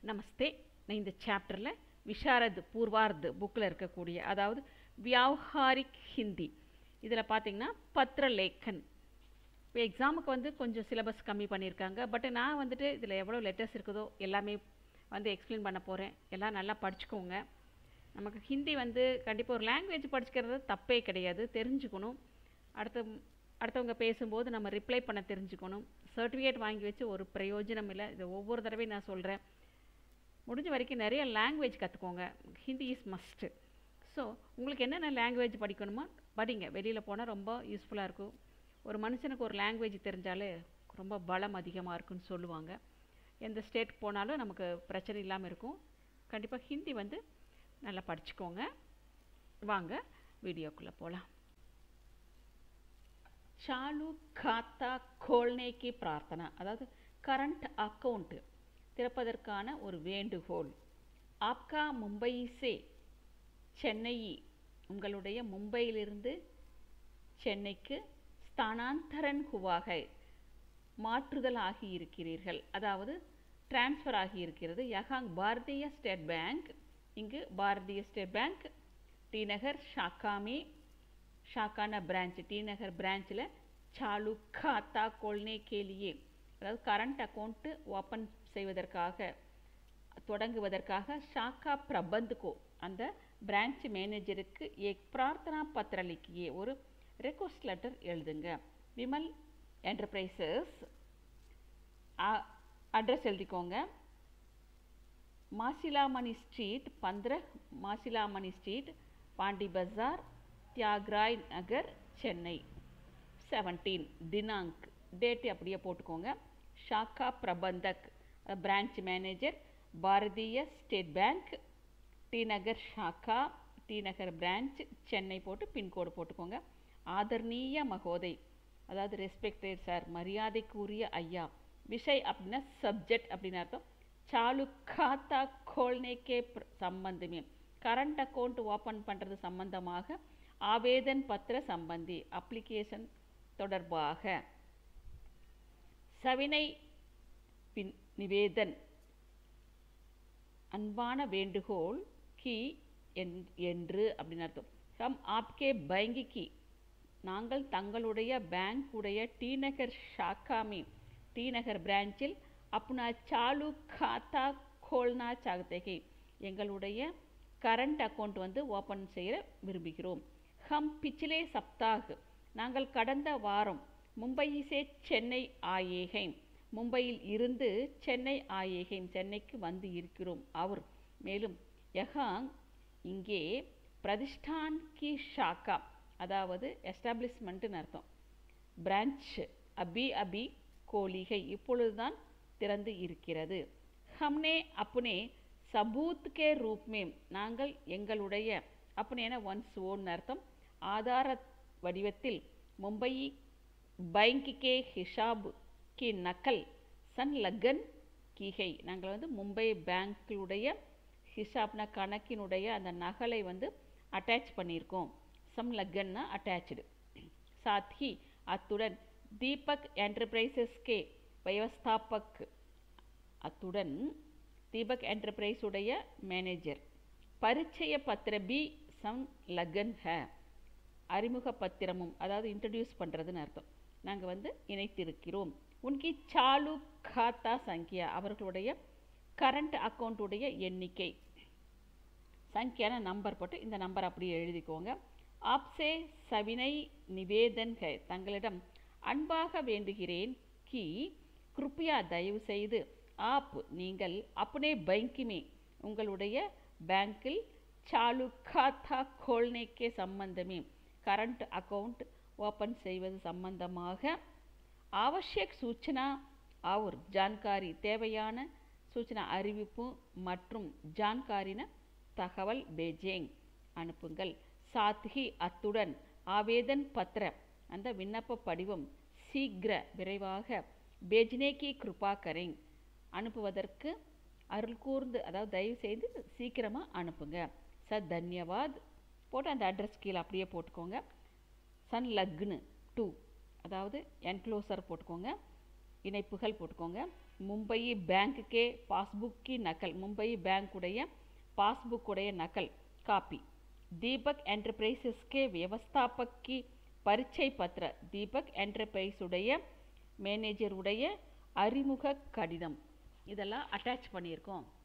நமஸ்தே நான் இந்த சாப்டரில் விஷாரத் பூர்வார்த் புக்கில் இருக்கக்கூடிய அதாவது வியாவஹாரிக் ஹிந்தி இதில் பார்த்தீங்கன்னா பத்ரலேக்கன் இப்போ எக்ஸாமுக்கு வந்து கொஞ்சம் சிலபஸ் கம்மி பண்ணியிருக்காங்க பட் நான் வந்துட்டு இதில் எவ்வளோ லெட்டர்ஸ் இருக்குதோ எல்லாமே வந்து எக்ஸ்பிளைன் பண்ண போகிறேன் எல்லாம் நல்லா படிச்சுக்கோங்க நமக்கு ஹிந்தி வந்து கண்டிப்பாக ஒரு லாங்குவேஜ் படிச்சுக்கிறது தப்பே கிடையாது தெரிஞ்சுக்கணும் அடுத்த அடுத்தவங்க பேசும்போது நம்ம ரிப்ளை பண்ண தெரிஞ்சுக்கணும் சர்டிஃபிகேட் வாங்கி வச்சு ஒரு பிரயோஜனம் இல்லை இது ஒவ்வொரு தடவையும் நான் சொல்கிறேன் முடிஞ்ச வரைக்கும் நிறைய லாங்குவேஜ் கற்றுக்கோங்க ஹிந்தி இஸ் மஸ்ட்டு ஸோ உங்களுக்கு என்னென்ன லாங்குவேஜ் படிக்கணுமோ படிங்க வெளியில் போனால் ரொம்ப யூஸ்ஃபுல்லாக இருக்கும் ஒரு மனுஷனுக்கு ஒரு லாங்குவேஜ் தெரிஞ்சாலே ரொம்ப பலம் அதிகமாக இருக்குன்னு சொல்லுவாங்க எந்த ஸ்டேட் போனாலும் நமக்கு பிரச்சனை இல்லாமல் இருக்கும் கண்டிப்பாக ஹிந்தி வந்து நல்லா படிச்சுக்கோங்க வாங்க வீடியோக்குள்ளே போகலாம் चालू खाता खोलने की प्रार्थना அதாவது கரண்ட் அக்கௌண்ட் திறப்பதற்கான ஒரு வேண்டுகோள் ஆப்கா மும்பை சே சென்னை உங்களுடைய மும்பையிலிருந்து சென்னைக்கு ஸ்தானாந்தரன் ஹுவாக மாற்றுதல் ஆகி இருக்கிறீர்கள் அதாவது டிரான்ஸ்ஃபர் ஆகி இருக்கிறது யகாங் பாரதிய ஸ்டேட் பேங்க் இங்கு Bharatiya State Bank T Nagar ஷாக்காமே ஷாக்கான பிரான்ச் டி நகர் பிரான்ச்சில் சாலு காத்தா கொள்னே கேலியே அதாவது கரண்ட் அக்கௌண்ட்டு ஓப்பன் செய்வதற்காக தொடங்குவதற்காக ஷாக்கா பிரபந்துக்கோ அந்த பிரான்ச் மேனேஜருக்கு எக் பிரார்த்தனா பத்திரலிக்கியே ஒரு ரெக்வஸ்ட் லெட்டர் எழுதுங்க விமல் என்டர்பிரைசஸ் அட்ரஸ் எழுதிக்கோங்க மாசிலாமணி ஸ்ட்ரீட் பந்திர மாசிலாமணி ஸ்ட்ரீட் பாண்டி பஜார் தியாக்ராய் நகர் சென்னை செவன்டீன் தினாங்க் டேட்டு அப்படியே போட்டுக்கோங்க ஷாக்கா பிரபந்தக் branch manager Bharatiya State Bank T Nagar ஷாக்கா டி நகர் பிரான்ச் சென்னை போட்டு பின்கோடு போட்டுக்கோங்க ஆதர்ணீய மகோதை அதாவது ரெஸ்பெக்டட் சார் மரியாதைக்குரிய ஐயா விஷய் அப்படின்னா சப்ஜெக்ட் அப்படின்னு அர்த்தம் சாலு காத்தா கோல்னேக்கே சம்பந்தமே கரண்ட் அக்கௌண்ட் ஓப்பன் பண்ணுறது சம்பந்தமாக ஆவேதன் பத்திர சம்பந்தி அப்ளிகேஷன் தொடர்பாக சவினை பின் நிவேதன் அன்பான வேண்டுகோள் கி என்று அப்படின்னு அர்த்தம் ஹம் ஆப்கே பைங்கிக்கு நாங்கள் தங்களுடைய பேங்க் உடைய டி நகர் ஷாக்காமி டி நகர் பிரான்ச்சில் அப்னா சாலு காத்தா கோல்னா சாகத்தேகை எங்களுடைய கரண்ட் அக்கௌண்ட் வந்து ஓப்பன் செய்ய விரும்புகிறோம் ஹம் பிச்சிலே சப்தாக நாங்கள் கடந்த வாரம் மும்பையிசே சென்னை ஆயேகைம் மும்பையில் இருந்து சென்னை ஆயேகைம் சென்னைக்கு வந்து இருக்கிறோம் அவர் மேலும் யஹாங் இங்கே பிரதிஷ்டான் கி ஷாக்கா அதாவது எஸ்டாப்ளிஷ்மெண்ட்டுன்னு அர்த்தம் பிரான்ச் அபி அபி கோலிகை இப்பொழுதுதான் திறந்து இருக்கிறது ஹம்னே அப்னே சபூத் கே ரூப்மே நாங்கள் எங்களுடைய அப்படின்னா ஒன்ஸ் ஓன் அர்த்தம் ஆதார வடிவத்தில் மும்பை பைங்க் கே ஹிஷாப் கி நக்கல் சன் லக்கன் கீகை நாங்கள் வந்து மும்பை பேங்க்குடைய ஹிசாப்னா கணக்கினுடைய அந்த நகலை வந்து அட்டாச் பண்ணியிருக்கோம் சம் லக்கன்னா அட்டாச்சு சாத்ஹி அத்துடன் தீபக் என்டர்பிரைசஸ் கே வியவஸ்தாபக் அத்துடன் தீபக் என்டர்பிரைஸ் உடைய மேனேஜர் பரிச்சய பத்திர பி சம் லகன் ஹ அறிமுக பத்திரமும் அதாவது இன்ட்ரடியூஸ் பண்ணுறதுன்னு அர்த்தம் நாங்கள் வந்து இணைத்திருக்கிறோம் உன்கி சாலு காத்தா சங்கியா அவர்களுடைய கரண்ட் அக்கௌண்ட்டுடைய எண்ணிக்கை சங்கியான நம்பர் போட்டு இந்த நம்பர் அப்படியே எழுதிக்கோங்க ஆப்சே சவினை நிவேதன் ஹை தங்களிடம் அன்பாக வேண்டுகிறேன் கி கிருப்பியா தயவு செய்து ஆப் நீங்கள் அப்பனே பைங்கிமே உங்களுடைய பேங்கில் சாலு காத்தா கோல்னேக்கே சம்பந்தமே கரண்ட் அக்கௌண்ட் ஓப்பன் செய்வது சம்பந்தமாக ஆவசியக் சூச்சனா அவர் ஜான்காரி தேவையான சூச்சனா அறிவிப்பு மற்றும் ஜான்காரின தகவல் பேஜேங் அனுப்புங்கள் சாத்ஹி அத்துடன் ஆவேதன் பத்திர அந்த விண்ணப்ப படிவம் சீக்கிர விரைவாக பேஜ்னேக்கி கிருபா கரிங் அனுப்புவதற்கு அருள் கூர்ந்து அதாவது தயவு செய்து சீக்கிரமாக அனுப்புங்க ச தன்யவாத் போட்டு அந்த அட்ரஸ் கீழே அப்படியே போட்டுக்கோங்க சன் லக்னு டூ அதாவது என்க்ளோசர் போட்டுக்கோங்க இணைப்புகள் போட்டுக்கோங்க மும்பை बैंक के पासबुक की नकल मुंबई बैंक उடைய पासबुक उடைய नकल कापी दीपक एंटरप्राइजेस के व्यवस्थापक की परिचय पत्र दीपक एंटरप्राइज உடைய மேனேஜர் உடைய அறிமுக கடிதம் இதெல்லாம் அட்டாச் பண்ணியிருக்கோம்